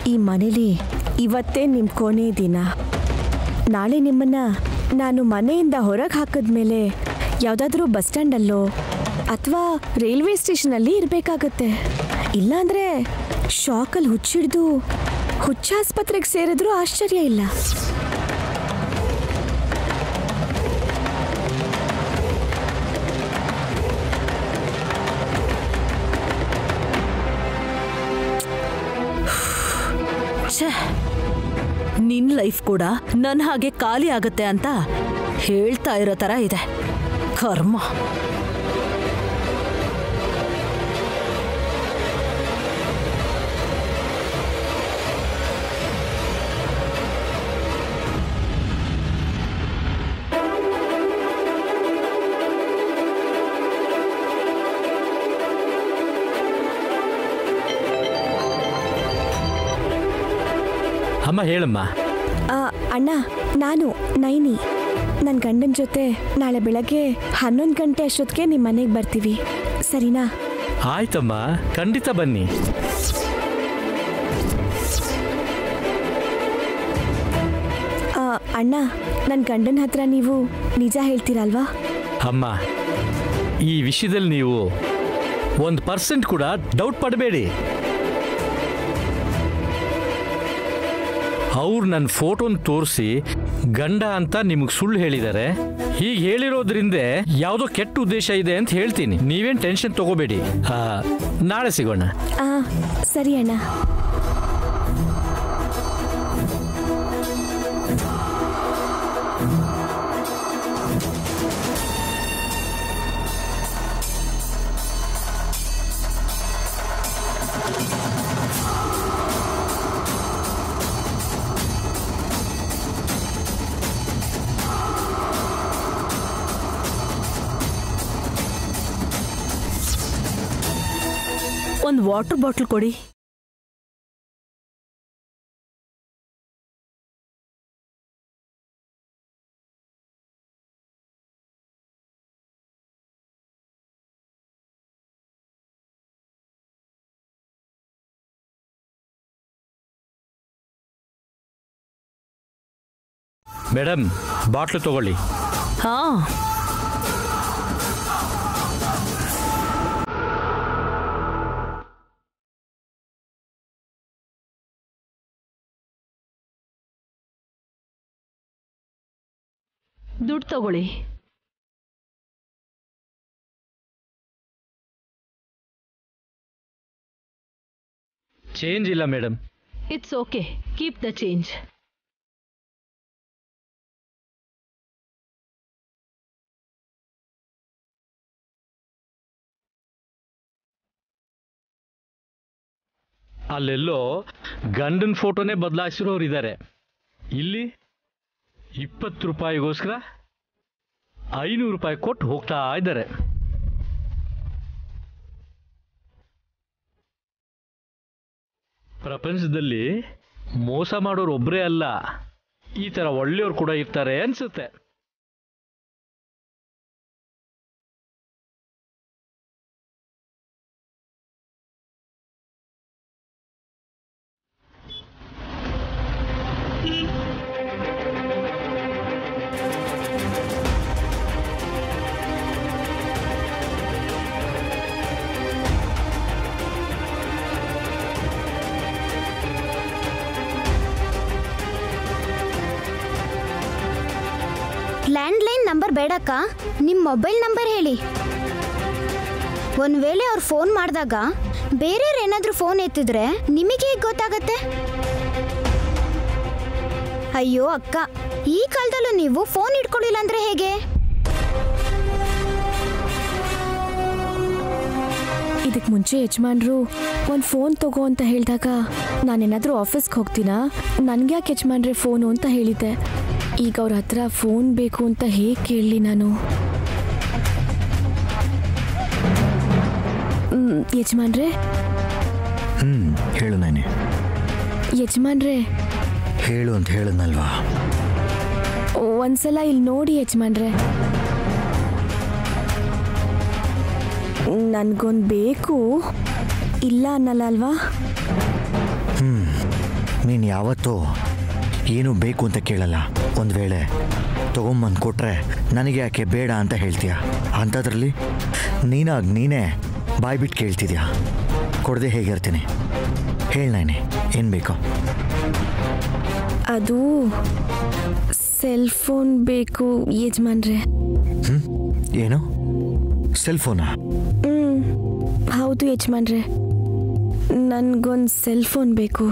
ಈ ಮನೇಲಿ ಇವತ್ತೇ ನಿಮ್ಮ ಕೊನೆ ದಿನ ನಾಳೆ ನಿಮ್ಮನ್ನ ನಾನು ಮನೆಯಿಂದ ಹೊರಗೆ ಹಾಕಿದ್ಮೇಲೆ ಯಾವುದಾದ್ರೂ ಬಸ್ ಸ್ಟ್ಯಾಂಡಲ್ಲೋ ಅಥವಾ ರೈಲ್ವೆ ಸ್ಟೇಷನಲ್ಲಿ ಇರಬೇಕಾಗತ್ತೆ ಇಲ್ಲಾಂದ್ರೆ ಶಾಕಲ್ಲಿ ಹುಚ್ಚಿಡ್ದು ಹುಚ್ಚಾಸ್ಪತ್ರೆಗೆ ಸೇರಿದ್ರೂ ಆಶ್ಚರ್ಯ ಇಲ್ಲ ಛೇ ನಿನ್ ಲೈಫ್ ಕೂಡ ನನ್ನ ಹಾಗೆ ಖಾಲಿ ಆಗತ್ತೆ ಅಂತ ಹೇಳ್ತಾ ಇರೋ ತರ ಇದೆ ಕರ್ಮ ಅಮ್ಮ ಹೇಳಮ್ಮ ಆ, ಅಣ್ಣ ನಾನು ನೈನಿ ನನ್ನ ಗಂಡನ ಜೊತೆ ನಾಳೆ ಬೆಳಗ್ಗೆ ಹನ್ನೊಂದು ಗಂಟೆ ಅಷ್ಟೊತ್ತಿಗೆ ನಿಮ್ಮ ಮನೆಗೆ ಬರ್ತೀವಿ ಸರಿನಾ ಆಯ್ತಮ್ಮ ಖಂಡಿತ ಬನ್ನಿ ಆ, ಅಣ್ಣ ನನ್ನ ಗಂಡನ ಹತ್ರ ನೀವು ನಿಜ ಹೇಳ್ತೀರಲ್ವಾ ಅಮ್ಮ ಈ ವಿಷಯದಲ್ಲಿ ನೀವು ಒಂದು ಪರ್ಸೆಂಟ್ ಕೂಡ ಡೌಟ್ ಪಡಬೇಡಿ ಅವ್ರು ನನ್ನ ಫೋಟೋನ ತೋರಿಸಿ ಗಂಡ ಅಂತ ನಿಮಗೆ ಸುಳ್ಳು ಹೇಳಿದ್ದಾರೆ ಹೀಗೆ ಹೇಳಿರೋದ್ರಿಂದ ಯಾವುದೋ ಕೆಟ್ಟ ಉದ್ದೇಶ ಇದೆ ಅಂತ ಹೇಳ್ತೀನಿ ನೀವೇನು ಟೆನ್ಷನ್ ತಗೋಬೇಡಿ ಆ, ನಾಳೆ ಸಿಗೋಣ ಆ, ಸರಿ ಅಣ್ಣ ಒಂದು ವಾಟರ್ ಬಾಟ್ಲ್ ಕೊಡಿ ಮೇಡಮ್ ಬಾಟ್ಲು ತಗೊಳ್ಳಿ ಹಾ ದುಡ್ಡು ತಗೊಳ್ಳಿ ಚೇಂಜ್ ಇಲ್ಲ madam it's okay keep the change ಅಲ್ಲೆಲ್ಲೋ ಗಂಡನ ಫೋಟೋನೇ ಬದಲಾಯಿಸಿರೋರು ಇದ್ದಾರೆ ಇಲ್ಲಿ ಇಪ್ಪತ್ತು ರೂಪಾಯಿಗೋಸ್ಕರ ಐನೂರು ರೂಪಾಯಿ ಕೊಟ್ಟು ಹೋಗ್ತಾ ಇದ್ದಾರೆ ಪ್ರಪಂಚದಲ್ಲಿ ಮೋಸ ಮಾಡೋರು ಒಬ್ಬರೇ ಅಲ್ಲ ಈ ಥರ ಒಳ್ಳೆಯವ್ರು ಕೂಡ ಇರ್ತಾರೆ ಅನ್ಸುತ್ತೆ ಲ್ಯಾಂಡ್ಲೈನ್ ನಂಬರ್ ಬೇಡಕ್ಕ ನಿಮ್ಮ ಮೊಬೈಲ್ ನಂಬರ್ ಹೇಳಿ ಒಂದು ವೇಳೆ ಅವ್ರು ಫೋನ್ ಮಾಡಿದಾಗ ಬೇರೆಯವ್ರು ಏನಾದರೂ ಫೋನ್ ಎತ್ತಿದ್ರೆ ನಿಮಗೆ ಹೇಗೆ ಗೊತ್ತಾಗತ್ತೆ ಅಯ್ಯೋ ಅಕ್ಕ ಈ ಕಾಲದಲ್ಲೂ ನೀವು ಫೋನ್ ಇಟ್ಕೊಳ್ಳಿಲ್ಲ ಅಂದ್ರೆ ಹೇಗೆ ಇದಕ್ಕೆ ಮುಂಚೆ ಯಜಮಾನ್ರು ಒಂದು ಫೋನ್ ತಗೋ ಅಂತ ಹೇಳಿದಾಗ ನಾನೇನಾದರೂ ಆಫೀಸ್ಗೆ ಹೋಗ್ತೀನಾ ನನಗೆ ಯಾಕೆ ಯಜಮಾನ್ರೆ ಫೋನು ಅಂತ ಹೇಳಿದ್ದೆ ಈಗ ಅವ್ರ ಹತ್ರ ಫೋನ್ ಬೇಕು ಅಂತ ಹೇಗೆ ಕೇಳಲಿ ನಾನು ಮ್, ಯಜಮಾನ್ರೆ ಹ್ಮ್ ಹೇಳು ನಾನೇ ಯಜಮಾನ್ರೆ ಹೇಳು ಅಂತ ಹೇಳದ್ನಲ್ವಾ ಒಂದ್ಸಲ ಇಲ್ಲಿ ನೋಡಿ ಯಜಮಾನ್ರೆ ನನ್ಗೊಂದು ಬೇಕು ಇಲ್ಲ ಅನ್ನಲ್ಲ ಅಲ್ವಾ ನೀನು ಯಾವತ್ತೂ ಏನು ಬೇಕು ಅಂತ ಕೇಳಲ್ಲ ಒಂದು ವೇಳೆ ತೊಗೊಂಬಂದು ಕೊಟ್ರೆ ನನಗೆ ಯಾಕೆ ಬೇಡ ಅಂತ ಹೇಳ್ತೀಯ ಅಂಥದ್ರಲ್ಲಿ ನೀನಾಗಿ ನೀನೇ ಬಾಯ್ಬಿಟ್ಟು ಕೇಳ್ತಿದ್ಯಾ ಕೊಡದೆ ಹೇಗಿರ್ತೀನಿ ಹೇಳಿ ನಾನೇ ಏನು ಬೇಕು ಅದು ಸೆಲ್ ಫೋನ್ ಬೇಕು ಯಜಮಾನ್ರೆ ಹ್ಞೂ ಏನು ಸೆಲ್ ಫೋನಾ ಹ್ಮ್ ಹೌದು ಯಜಮಾನ್ರೆ ನನ್ಗೊಂದು ಸೆಲ್ ಫೋನ್ ಬೇಕು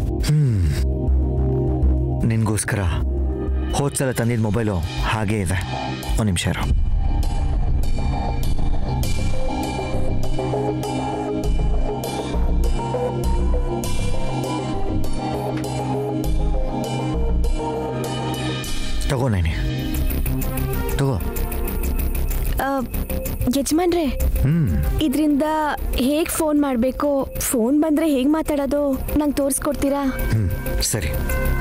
ನಿನಗೋಸ್ಕರ ಹೋದ ಸಲ ತಂದಿದ್ದ ಮೊಬೈಲು ಹಾಗೇ ಇದೆ ಒಂದು ನಿಮಿಷ ಇರು ತಗೋ ನೈನಿ ತಗೋ ಆ, ಯಜಮಾನ್ರೆ ಹ್ಞೂ ಇದರಿಂದ ಹೇಗೆ ಫೋನ್ ಮಾಡಬೇಕು ಫೋನ್ ಬಂದರೆ ಹೇಗೆ ಮಾತಾಡೋದು ನಂಗೆ ತೋರಿಸ್ಕೊಡ್ತೀರಾ ಹ್ಞೂ ಸರಿ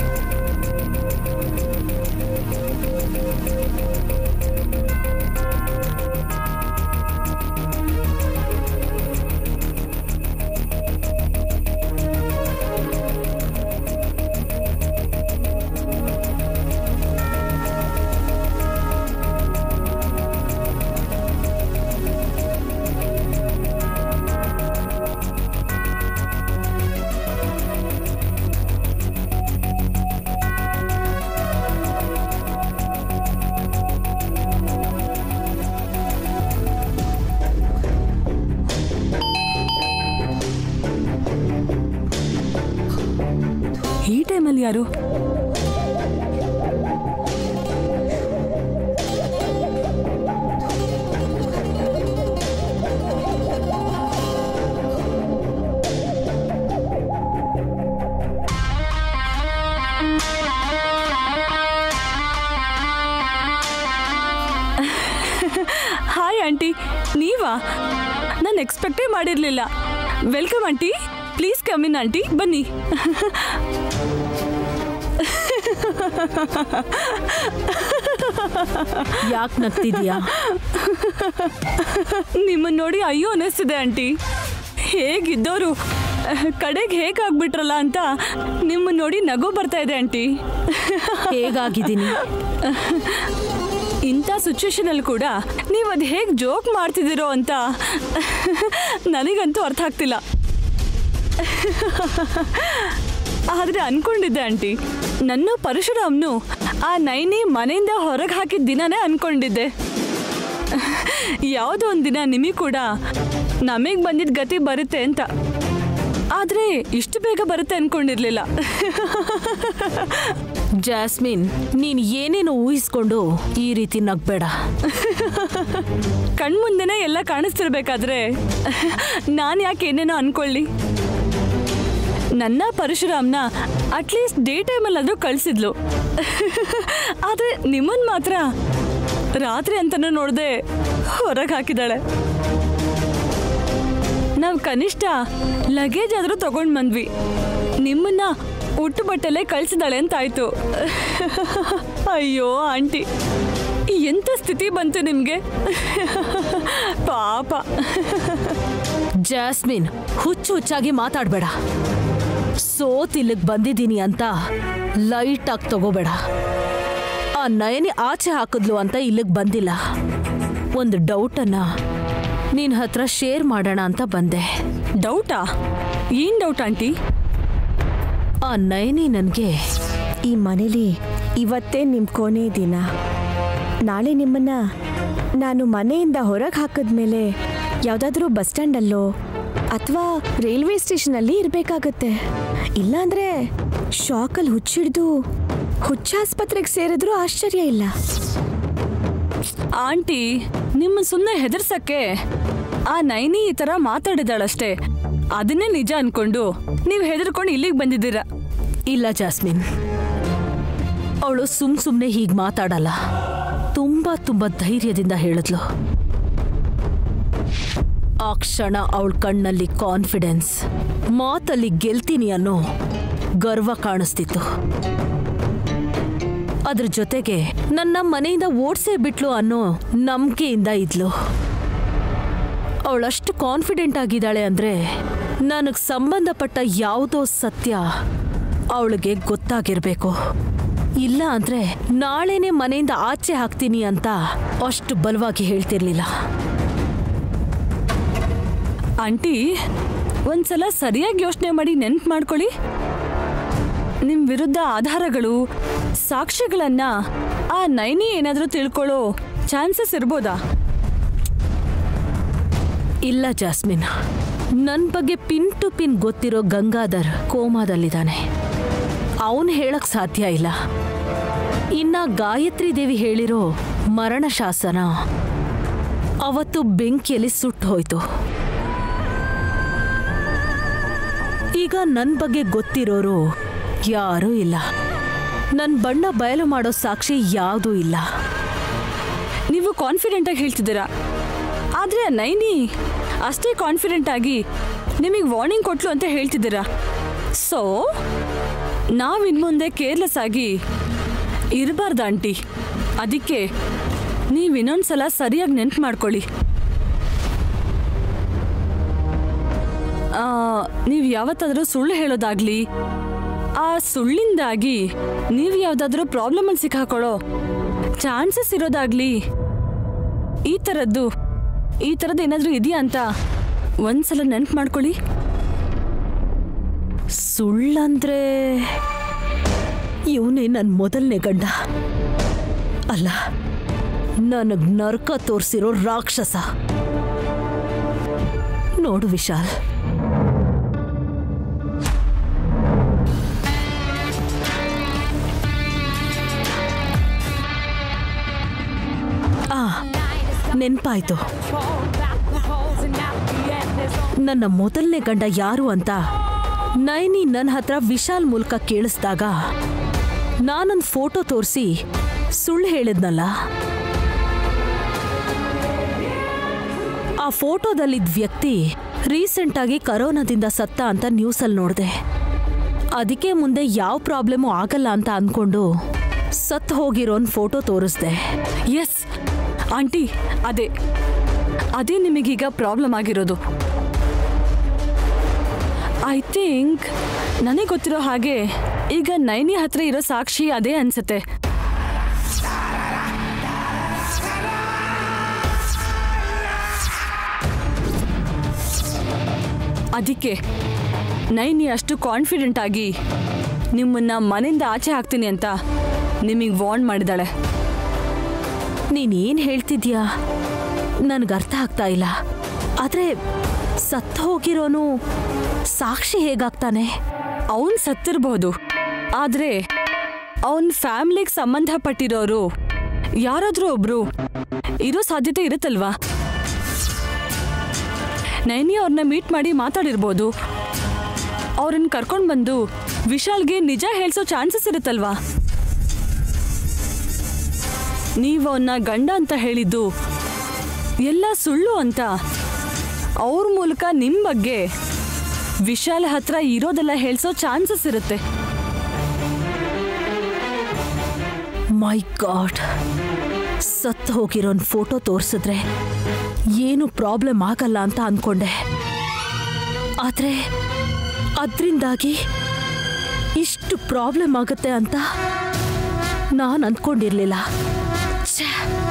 ಈ ಟೈಮಲ್ಲಿ ಯಾರು ಹಾಯ್ ಆಂಟಿ ನೀವಾ ನಾನು ಎಕ್ಸ್ಪೆಕ್ಟೇ ಮಾಡಿರಲಿಲ್ಲ welcome aunty please come in aunty ಬನ್ನಿ ಯಾಕೆ ನಗ್ತಿದ್ಯಾ ನಿಮ್ಮನ್ನ ನೋಡಿ ಅಯ್ಯೋ ಅನ್ನಿಸ್ತಿದೆ ಆಂಟಿ ಹೇಗಿದ್ದವರು ಕಡೆಗೆ ಹೇಗಾಗ್ಬಿಟ್ರಲ್ಲ ಅಂತ ನಿಮ್ಮನ್ನ ನೋಡಿ ನಗು ಬರ್ತಾ ಇದೆ ಆಂಟಿ ಹೇಗಾಗಿದ್ದೀನಿ ಇಂಥ ಸಿಚುವೇಶನಲ್ಲಿ ಕೂಡ ನೀವು ಅದು ಹೇಗೆ ಜೋಕ್ ಮಾಡ್ತಿದ್ದೀರೋ ಅಂತ ನನಗಂತೂ ಅರ್ಥ ಆಗ್ತಿಲ್ಲ ಆದ್ರೆ ಅನ್ಕೊಂಡಿದ್ದೆ ಆಂಟಿ ನನ್ನ ಪರಶುರಾಮ್ನು ಆ ನೈನಿ ಮನೆಯಿಂದ ಹೊರಗೆ ಹಾಕಿದ ದಿನನೇ ಅನ್ಕೊಂಡಿದ್ದೆ ಯಾವುದೋ ಒಂದು ದಿನ ನಿಮಗೆ ಕೂಡ ನಮಗೆ ಬಂದಿದ್ದ ಗತಿ ಬರುತ್ತೆ ಅಂತ ಆದ್ರೆ ಇಷ್ಟು ಬೇಗ ಬರುತ್ತೆ ಅನ್ಕೊಂಡಿರ್ಲಿಲ್ಲ ಜಾಸ್ಮಿನ್ ನೀನ್ ಏನೇನು ಊಹಿಸ್ಕೊಂಡು ಈ ರೀತಿ ನಗ್ಬೇಡ ಕಣ್ಮುಂದೆನೆ ಎಲ್ಲ ಕಾಣಿಸ್ತಿರ್ಬೇಕಾದ್ರೆ ನಾನು ಯಾಕೆ ಏನೇನೋ ಅನ್ಕೊಳ್ಳಿ ನನ್ನ ಪರಶುರಾಮ್ನ ಅಟ್ಲೀಸ್ಟ್ ಡೇ ಟೈಮಲ್ಲಾದ್ರೂ ಕಳಿಸಿದ್ಲು ಆದ್ರೆ ನಿಮ್ಮನ್ ಮಾತ್ರ ರಾತ್ರಿ ಅಂತನೂ ನೋಡದೆ ಹೊರಗೆ ಹಾಕಿದಾಳೆ ನಾವು ಕನಿಷ್ಠ ಲಗೇಜ್ ಆದ್ರೂ ತಗೊಂಡ್ ಬಂದ್ವಿ ನಿಮ್ಮನ್ನ ಉಟ್ಟು ಬಟ್ಟೆಲೆ ಕಳ್ಸಿದಾಳೆ ಅಂತ ಆಯ್ತು ಅಯ್ಯೋ ಆಂಟಿ ಎಂತ ಸ್ಥಿತಿ ಬಂತು ನಿಮ್ಗೆ ಪಾಪ ಜಾಸ್ಮಿನ್ ಹುಚ್ಚು ಹುಚ್ಚಾಗಿ ಮಾತಾಡ್ಬೇಡ ಸೋತ್ ಇಲ್ಲಿಗೆ ಬಂದಿದ್ದೀನಿ ಅಂತ ಲೈಟ್ ಆಗಿ ತಗೋಬೇಡ ಆ ನಯನಿ ಆಚೆ ಹಾಕಿದ್ಲು ಅಂತ ಇಲ್ಲಿಗೆ ಬಂದಿಲ್ಲ ಒಂದು ಡೌಟನ್ನ ನಿನ್ ಹತ್ರ ಶೇರ್ ಮಾಡೋಣ ಅಂತ ಬಂದೆ ಡೌಟಾ ಏನ್ ಡೌಟ್ ಆಂಟಿ ಆ ನಯನಿ ನನಗೆ ಈ ಮನೇಲಿ ಇವತ್ತೇ ನಿಮ್ಮ ಕೊನೆ ದಿನ ನಾಳೆ ನಿಮ್ಮನ್ನ ನಾನು ಮನೆಯಿಂದ ಹೊರಗೆ ಹಾಕಿದ್ಮೇಲೆ ಯಾವುದಾದ್ರೂ ಬಸ್ ಸ್ಟ್ಯಾಂಡಲ್ಲೋ ಅಥವಾ ರೈಲ್ವೆ ಸ್ಟೇಷನಲ್ಲಿ ಇರಬೇಕಾಗತ್ತೆ ಇಲ್ಲಾಂದ್ರೆ ಶಾಕಲ್ಲಿ ಹುಚ್ಚಿಡ್ದು ಹುಚ್ಚಾಸ್ಪತ್ರೆಗೆ ಸೇರಿದ್ರೂ ಆಶ್ಚರ್ಯ ಇಲ್ಲ ಆಂಟಿ ನಿಮ್ಮ ಸುಮ್ಮನೆ ಹೆದರ್ಸಕ್ಕೆ ಆ ನೈನಿ ಈ ತರ ಮಾತಾಡಿದಾಳಷ್ಟೇ ಅದನ್ನೇ ನಿಜ ಅನ್ಕೊಂಡು ನೀವು ಹೆದರ್ಕೊಂಡು ಇಲ್ಲಿಗೆ ಬಂದಿದ್ದೀರಾ ಇಲ್ಲ ಜಾಸ್ಮಿನ್ ಅವಳು ಸುಮ್ ಸುಮ್ನೆ ಹೀಗೆ ಮಾತಾಡಲ್ಲ ತುಂಬಾ ತುಂಬಾ ಧೈರ್ಯದಿಂದ ಹೇಳಿದ್ಲು ಆ ಕ್ಷಣ ಅವಳ ಕಣ್ಣಲ್ಲಿ ಕಾನ್ಫಿಡೆನ್ಸ್ ಮಾತಲ್ಲಿ ಗೆಲ್ತೀನಿ ಅನ್ನೋ ಗರ್ವ ಕಾಣಿಸ್ತಿತ್ತು ಅದ್ರ ಜೊತೆಗೆ ನನ್ನ ಮನೆಯಿಂದ ಓಡ್ಸೇ ಬಿಟ್ಲು ಅನ್ನೋ ನಂಬಿಕೆಯಿಂದ ಇದ್ಲು ಅವಳಷ್ಟು ಕಾನ್ಫಿಡೆಂಟ್ ಆಗಿದ್ದಾಳೆ ಅಂದ್ರೆ ನನಗ್ ಸಂಬಂಧಪಟ್ಟ ಯಾವುದೋ ಸತ್ಯ ಅವಳಿಗೆ ಗೊತ್ತಾಗಿರ್ಬೇಕು ಇಲ್ಲ ಅಂದ್ರೆ ನಾಳೆನೆ ಮನೆಯಿಂದ ಆಚೆ ಹಾಕ್ತೀನಿ ಅಂತ ಅಷ್ಟು ಬಲವಾಗಿ ಹೇಳ್ತಿರ್ಲಿಲ್ಲ ಆಂಟಿ ಒಂದ್ಸಲ ಸರಿಯಾಗಿ ಯೋಚನೆ ಮಾಡಿ ನೆನ್ಪು ಮಾಡ್ಕೊಳ್ಳಿ ನಿಮ್ ವಿರುದ್ಧ ಆಧಾರಗಳು ಸಾಕ್ಷ್ಯಗಳನ್ನ ಆ ನೈನಿ ಏನಾದ್ರೂ ತಿಳ್ಕೊಳ್ಳೋ ಚಾನ್ಸಸ್ ಇರ್ಬೋದಾ ಇಲ್ಲ ಜಾಸ್ಮಿನ್ ನನ್ ಬಗ್ಗೆ ಪಿನ್ ಟು ಪಿನ್ ಗೊತ್ತಿರೋ ಗಂಗಾಧರ್ ಕೋಮಾದಲ್ಲಿದ್ದಾನೆ ಅವನ್ ಹೇಳಕ್ ಸಾಧ್ಯ ಇಲ್ಲ ಇನ್ನ ಗಾಯತ್ರಿ ದೇವಿ ಹೇಳಿರೋ ಮರಣ ಶಾಸನ ಅವತ್ತು ಬೆಂಕಿಯಲ್ಲಿ ಸುಟ್ಟು ಹೋಯ್ತು ಈಗ ನನ್ ಬಗ್ಗೆ ಗೊತ್ತಿರೋರು ಯಾರೂ ಇಲ್ಲ ನನ್ ಬಣ್ಣ ಬಯಲು ಮಾಡೋ ಸಾಕ್ಷಿ ಯಾವುದೂ ಇಲ್ಲ ನೀವು ಕಾನ್ಫಿಡೆಂಟ್ ಆಗಿ ಹೇಳ್ತಿದ್ದೀರಾ ಆದ್ರೆ ಆ ನೈನಿ ಅಷ್ಟೇ ಕಾನ್ಫಿಡೆಂಟ್ ಆಗಿ ನಿಮಗೆ ವಾರ್ನಿಂಗ್ ಕೊಟ್ಲು ಅಂತ ಹೇಳ್ತಿದ್ದೀರಾ ಸೊ ನಾವ್ ಇನ್ಮುಂದೆ ಕೇರ್ಲೆಸ್ ಆಗಿ ಇರಬಾರ್ದು ಆಂಟಿ ಅದಕ್ಕೆ ನೀವು ಇನ್ನೊಂದ್ಸಲ ಸರಿಯಾಗಿ ನೆನ್ಪು ಮಾಡ್ಕೊಳ್ಳಿ ನೀವು ಯಾವತ್ತಾದರೂ ಸುಳ್ಳು ಹೇಳೋದಾಗ್ಲಿ ಆ ಸುಳ್ಳಿಂದಾಗಿ ನೀವು ಯಾವ್ದಾದ್ರೂ ಪ್ರಾಬ್ಲಮಲ್ಲಿ ಸಿಕ್ಕಾಕೊಳ್ಳೋ ಚಾನ್ಸಸ್ ಇರೋದಾಗ್ಲಿ ಈ ಥರದ್ದು ಈ ಥರದ್ದು ಏನಾದರೂ ಇದೆಯಾ ಅಂತ ಒಂದ್ಸಲ ನೆನ್ಪು ಮಾಡ್ಕೊಳ್ಳಿ ಸುಳ್ಳಂದ್ರೆ ಇವನೇ ನನ್ನ ಮೊದಲನೇ ಗಂಡ ಅಲ್ಲ ನನಗ್ ನರಕ ತೋರಿಸಿರೋ ರಾಕ್ಷಸ ನೋಡು ವಿಶಾಲ್ ಆ ನೆನ್ಪಾಯ್ತು ನನ್ನ ಮೊದಲನೇ ಗಂಡ ಯಾರು ಅಂತ ನೈನಿ ನನ್ನ ಹತ್ರ ವಿಶಾಲ್ ಮೂಲಕ ಕೇಳಿಸ್ದಾಗ ನಾನೊಂದು ಫೋಟೋ ತೋರಿಸಿ ಸುಳ್ಳು ಹೇಳಿದ್ನಲ್ಲ ಆ ಫೋಟೋದಲ್ಲಿದ್ದ ವ್ಯಕ್ತಿ ರೀಸೆಂಟಾಗಿ ಕರೋನಾದಿಂದ ಸತ್ತ ಅಂತ ನ್ಯೂಸಲ್ಲಿ ನೋಡಿದೆ ಅದಕ್ಕೆ ಮುಂದೆ ಯಾವ ಪ್ರಾಬ್ಲಮು ಆಗಲ್ಲ ಅಂತ ಅಂದ್ಕೊಂಡು ಸತ್ತು ಹೋಗಿರೋನ್ ಫೋಟೋ ತೋರಿಸ್ದೆ ಎಸ್ ಆಂಟಿ ಅದೇ ಅದೇ ನಿಮಗೀಗ ಪ್ರಾಬ್ಲಮ್ ಆಗಿರೋದು ಐ ಥಿಂಕ್ ನನಗೆ ಗೊತ್ತಿರೋ ಹಾಗೆ ಈಗ ನೈನಿ ಹತ್ರ ಇರೋ ಸಾಕ್ಷಿ ಅದೇ ಅನ್ಸುತ್ತೆ ಅದಕ್ಕೆ ನೈನಿ ಅಷ್ಟು ಕಾನ್ಫಿಡೆಂಟ್ ಆಗಿ ನಿಮ್ಮನ್ನ ಮನೆಯಿಂದ ಆಚೆ ಹಾಕ್ತೀನಿ ಅಂತ ನಿಮಗೆ ವಾರ್ನ್ ಮಾಡಿದಾಳೆ ನೀನೇನ್ ಹೇಳ್ತಿದ್ಯಾ ನನ್ಗೆ ಅರ್ಥ ಆಗ್ತಾ ಇಲ್ಲ ಆದ್ರೆ ಸತ್ತು ಹೋಗಿರೋನು ಸಾಕ್ಷಿ ಹೇಗಾಗ್ತಾನೆ ಅವನ್ ಸತ್ತಿರಬಹುದು ಆದ್ರೆ ಅವನ್ ಫ್ಯಾಮಿಲಿಗೆ ಸಂಬಂಧಪಟ್ಟಿರೋರು ಯಾರಾದ್ರೂ ಒಬ್ರು ಇರೋ ಸಾಧ್ಯತೆ ಇರುತ್ತಲ್ವಾ ನೈನಿ ಅವ್ರನ್ನ ಮೀಟ್ ಮಾಡಿ ಮಾತಾಡಿರ್ಬೋದು ಅವ್ರನ್ನ ಕರ್ಕೊಂಡು ಬಂದು ವಿಶಾಲ್ಗೆ ನಿಜ ಹೇಳ್ಸೋ ಚಾನ್ಸಸ್ ಇರುತ್ತಲ್ವಾ ನೀವು ಅವನ್ನ ಗಂಡ ಅಂತ ಹೇಳಿದ್ದು ಎಲ್ಲ ಸುಳ್ಳು ಅಂತ ಅವ್ರ ಮೂಲಕ ನಿಮ್ಮ ಬಗ್ಗೆ ವಿಶಾಲ್ ಹತ್ರ ಇರೋದೆಲ್ಲ ಹೇಳ್ಸೋ ಚಾನ್ಸಸ್ ಇರುತ್ತೆ ಮೈ ಗಾಡ್ ಸತ್ತು ಹೋಗಿರೋನ್ ಫೋಟೋ ತೋರಿಸಿದ್ರೆ ಏನು ಪ್ರಾಬ್ಲಮ್ ಆಗಲ್ಲ ಅಂತ ಅನ್ಕೊಂಡೆ ಆದ್ರೆ ಅದರಿಂದಾಗಿ ಇಷ್ಟು ಪ್ರಾಬ್ಲಮ್ ಆಗುತ್ತೆ ಅಂತ ನಾನು ಅಂದ್ಕೊಂಡಿರ್ಲಿಲ್ಲ ಛೇ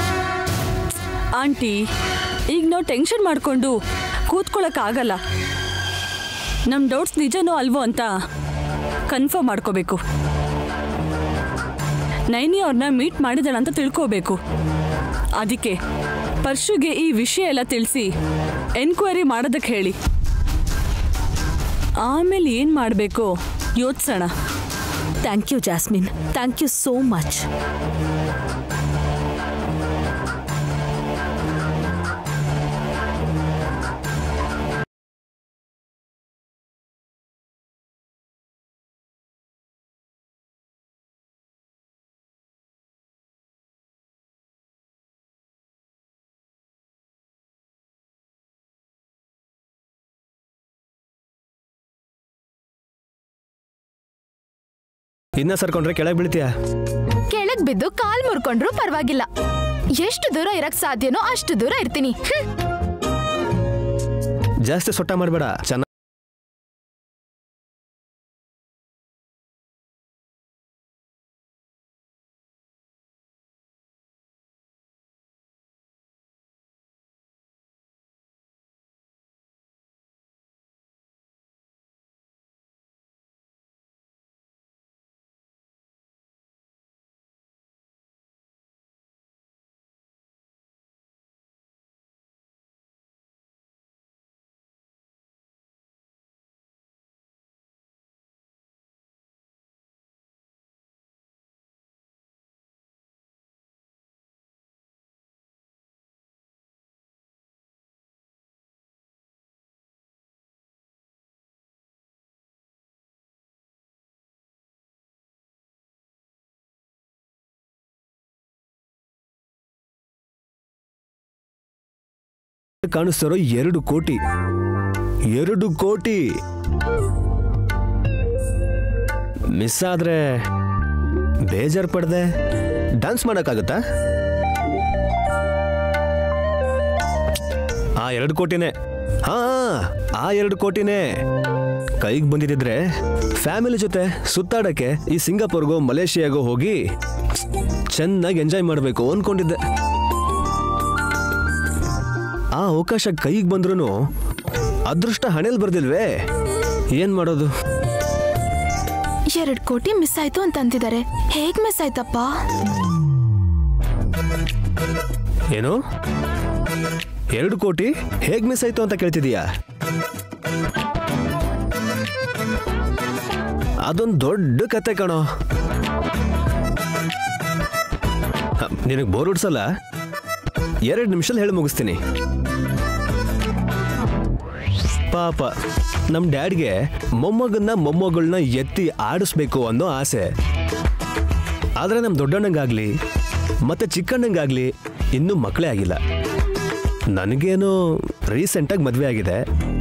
ಆಂಟಿ ಈಗ ನಾವು ಟೆನ್ಷನ್ ಮಾಡಿಕೊಂಡು ಕೂತ್ಕೊಳ್ಳೋಕ್ಕಾಗಲ್ಲ ನಮ್ಮ ಡೌಟ್ಸ್ ನಿಜನೋ ಅಲ್ವೋ ಅಂತ ಕನ್ಫರ್ಮ್ ಮಾಡ್ಕೋಬೇಕು ನೈನಿ ಅವ್ರನ್ನ ಮೀಟ್ ಮಾಡಿದಾಳ ಅಂತ ತಿಳ್ಕೋಬೇಕು ಅದಕ್ಕೆ ಪರ್ಶುಗೆ ಈ ವಿಷಯ ಎಲ್ಲ ತಿಳಿಸಿ ಎನ್ಕ್ವೈರಿ ಮಾಡೋದಕ್ಕೆ ಹೇಳಿ ಆಮೇಲೆ ಏನು ಮಾಡಬೇಕು ಯೋಚಿಸೋಣ thank you Jasmine thank you so much ಇನ್ನ ಸರ್ಕೊಂಡ್ರೆ ಕೆಳಗೆ ಬೀಳ್ತೀಯ ಕೆಳಗ್ ಬಿದ್ದು ಕಾಲ್ ಮುರ್ಕೊಂಡ್ರು ಪರವಾಗಿಲ್ಲ ಎಷ್ಟು ದೂರ ಇರಕ್ ಸಾಧ್ಯನೋ ಅಷ್ಟು ದೂರ ಇರ್ತೀನಿ ಹ್ಮ್. ಜಾಸ್ತಿ ಸೊಟ್ಟ ಮಾಡಬೇಡ ಚೆನ್ನಾಗಿ ಕಾಣಿಸ್ತಾರೋ ಎರಡು ಕೋಟಿ ಎರಡು ಕೋಟಿ ಮಿಸ್ ಆದ್ರೆ ಬೇಜಾರ್ ಪಡ್ದೆ ಡ್ಯಾನ್ಸ್ ಮಾಡೋಕ್ಕಾಗತ್ತಾ ಆ ಎರಡು ಕೋಟಿನೇ ಹಾ ಆ ಎರಡು ಕೋಟಿನೇ ಕೈಗೆ ಬಂದಿದ್ರೆ ಫ್ಯಾಮಿಲಿ ಜೊತೆ ಸುತ್ತಾಡಕ್ಕೆ ಈ ಸಿಂಗಾಪುರ್ಗೋ ಮಲೇಷಿಯಾಗೋ ಹೋಗಿ ಚೆನ್ನಾಗಿ ಎಂಜಾಯ್ ಮಾಡಬೇಕು ಅನ್ಕೊಂಡಿದ್ದೆ ಆ ಅವಕಾಶ ಕೈಗೆ ಬಂದ್ರೂ ಅದೃಷ್ಟ ಹಣೆಲ್ ಬರ್ದಿಲ್ವೇ ಏನ್ ಮಾಡೋದು ಎರಡ್ ಕೋಟಿ ಮಿಸ್ ಆಯ್ತು ಅಂತ ಅಂತಿದ್ದಾರೆ ಹೇಗ್ ಮಿಸ್ ಆಯ್ತಪ್ಪ ಏನು ಎರಡು ಕೋಟಿ ಹೇಗ್ ಮಿಸ್ ಆಯ್ತು ಅಂತ ಕೇಳ್ತಿದೀಯಾ ಅದೊಂದು ದೊಡ್ಡ ಕತೆ ಕಣೋ ನಿನಗೆ ಬೋರ್ ಹೊಡ್ಸಲ್ಲ ಎರಡು ನಿಮಿಷದಲ್ಲಿ ಹೇಳಿ ಮುಗಿಸ್ತೀನಿ ಪಾಪ ನಮ್ಮ ಡ್ಯಾಡ್ಗೆ ಮೊಮ್ಮಗನ್ನ ಮೊಮ್ಮಗಳನ್ನ ಎತ್ತಿ ಆಡಿಸ್ಬೇಕು ಅನ್ನೋ ಆಸೆ ಆದರೆ ನಮ್ಮ ದೊಡ್ಡಣ್ಣಂಗಾಗ್ಲಿ ಮತ್ತೆ ಚಿಕ್ಕಣ್ಣಂಗಾಗ್ಲಿ ಇನ್ನೂ ಮಕ್ಕಳೇ ಆಗಿಲ್ಲ ನನಗೇನೋ ರೀಸೆಂಟಾಗಿ ಮದುವೆ ಆಗಿದೆ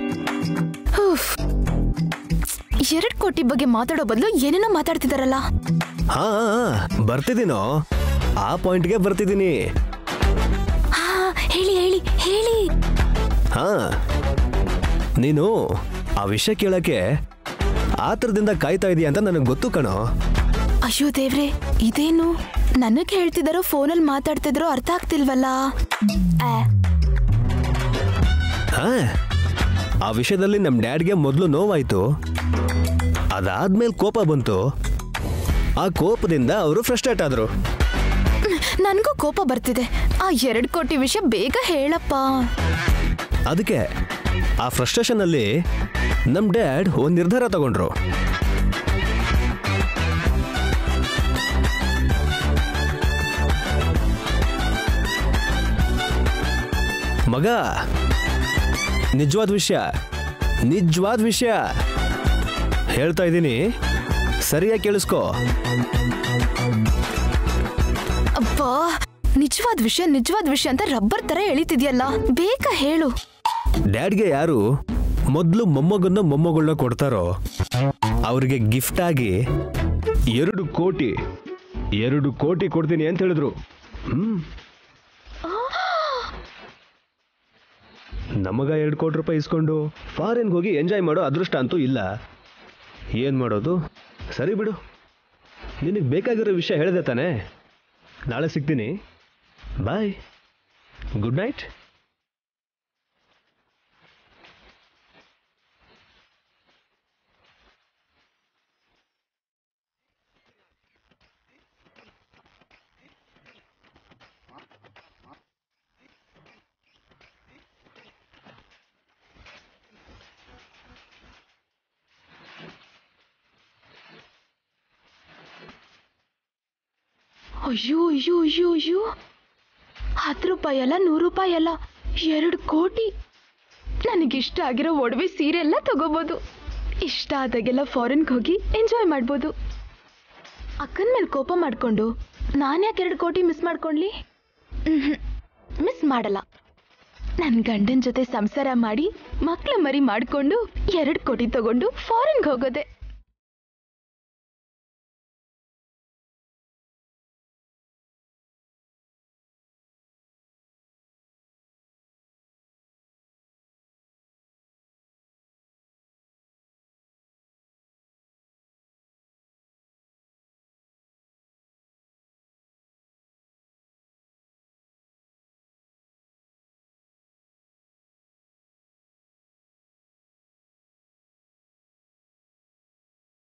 ಎರಡ್ ಕೋಟಿ ಬಗ್ಗೆ ಮಾತಾಡೋ ಬದಲು ಏನೇನೋ ಮಾತಾಡ್ತಿದಾರಲ್ಲ ಹಾ ಬರ್ತಿದ್ದೀನೋ ಆ ಪಾಯಿಂಟ್ಗೆ ಬರ್ತಿದ್ದೀನಿ ಹಾ ಹೇಳಿ ಹೇಳಿ ಹೇಳಿ ಹಾ ನೀನು ಆ ವಿಷಯ ಕೇಳಕ್ಕೆ ಆತರದಿಂದ ಕಾಯ್ತಾ ಇದೀಯ ಅಂತ ನನಗೆ ಗೊತ್ತು ಕಣೋ ಅಯ್ಯೋ ದೇವ್ರೆ ಇದೇನು ನನಗ್ ಹೇಳ್ತಿದಾರೋ ಫೋನಲ್ಲಿ ಮಾತಾಡ್ತಿದ್ರೋ ಅರ್ಥ ಆಗ್ತಿಲ್ವಲ್ಲ ಆ, ಹಾ ಆ ವಿಷಯದಲ್ಲಿ ನಮ್ಮ ಡ್ಯಾಡ್ಗೆ ಮೊದಲು ನೋವಾಯ್ತು ಅದಾದ್ಮೇಲೆ ಕೋಪ ಬಂತು ಆ ಕೋಪದಿಂದ ಅವರು ಫ್ರಸ್ಟ್ರೇಟ್ ಆದರು ನನ್ಗೂ ಕೋಪ ಬರ್ತಿದೆ ಆ ಎರಡ್ ಕೋಟಿ ವಿಷಯ ಬೇಗ ಹೇಳಪ್ಪ ಅದಕ್ಕೆ ಆ ಫ್ರಸ್ಟ್ರೇಷನ್ ಅಲ್ಲಿ ನಮ್ಮ ಡ್ಯಾಡ್ ಒಂದು ನಿರ್ಧಾರ ತಗೊಂಡ್ರು ಮಗ ನಿಜವಾದ ವಿಷಯ ನಿಜವಾದ ವಿಷಯ ಹೇಳ್ತಾ ಇದ್ದೀನಿ ಸರಿಯಾಗಿ ಕೇಳಿಸ್ಕೋ ಅಬ್ಬಾ ನಿಜವಾದ ವಿಷಯ ನಿಜವಾದ ವಿಷಯ ಅಂತ ರಬ್ಬರ್ ತರ ಎಳಿತಿದ್ಯಲ್ಲ ಬೇಗ ಹೇಳು ಡ್ಯಾಡ್ಗೆ ಯಾರು ಮೊದಲು ಮೊಮ್ಮಗನ್ನ ಮೊಮ್ಮಗಳನ್ನ ಕೊಡ್ತಾರೋ ಅವ್ರಿಗೆ ಗಿಫ್ಟ್ ಆಗಿ ಎರಡು ಕೋಟಿ ಎರಡು ಕೋಟಿ ಕೊಡ್ತೀನಿ ಅಂತ ಹೇಳಿದ್ರು ಹ್ಮ್ ನಮಗ ಎರಡು ಕೋಟಿ ರೂಪಾಯಿ ಇಸ್ಕೊಂಡು ಫಾರಿನ್ಗೆ ಹೋಗಿ ಎಂಜಾಯ್ ಮಾಡೋ ಅದೃಷ್ಟ ಅಂತೂ ಇಲ್ಲ ಏನು ಮಾಡೋದು ಸರಿ ಬಿಡು ನಿನಗೆ ಬೇಕಾಗಿರೋ ವಿಷಯ ಹೇಳಿದೆ ತಾನೇ ನಾಳೆ ಸಿಗ್ತೀನಿ ಬಾಯ್ ಗುಡ್ ನೈಟ್ ಅಯ್ಯೋ ಅಯ್ಯೋ ಅಯ್ಯೋ ಅಯ್ಯೋ ಹತ್ತು ರೂಪಾಯಿ ಅಲ್ಲ ನೂರು ರೂಪಾಯಿ ಅಲ್ಲ ಎರಡು ಕೋಟಿ ನನಗಿಷ್ಟ ಆಗಿರೋ ಒಡವೆ ಸೀರೆ ಎಲ್ಲ ತಗೋಬೋದು ಇಷ್ಟ ಆದಾಗೆಲ್ಲ ಫಾರಿನ್ಗೆ ಹೋಗಿ ಎಂಜಾಯ್ ಮಾಡ್ಬೋದು ಅಕ್ಕನ ಮೇಲೆ ಕೋಪ ಮಾಡ್ಕೊಂಡು ನಾನು ಯಾಕೆ ಎರಡು ಕೋಟಿ ಮಿಸ್ ಮಾಡ್ಕೊಂಡ್ಲಿ ಮಿಸ್ ಮಾಡಲ್ಲ ನನ್ನ ಗಂಡನ ಜೊತೆ ಸಂಸಾರ ಮಾಡಿ ಮಕ್ಳ ಮರಿ ಮಾಡ್ಕೊಂಡು ಎರಡು ಕೋಟಿ ತಗೊಂಡು ಫಾರಿನ್ಗೆ ಹೋಗೋದೆ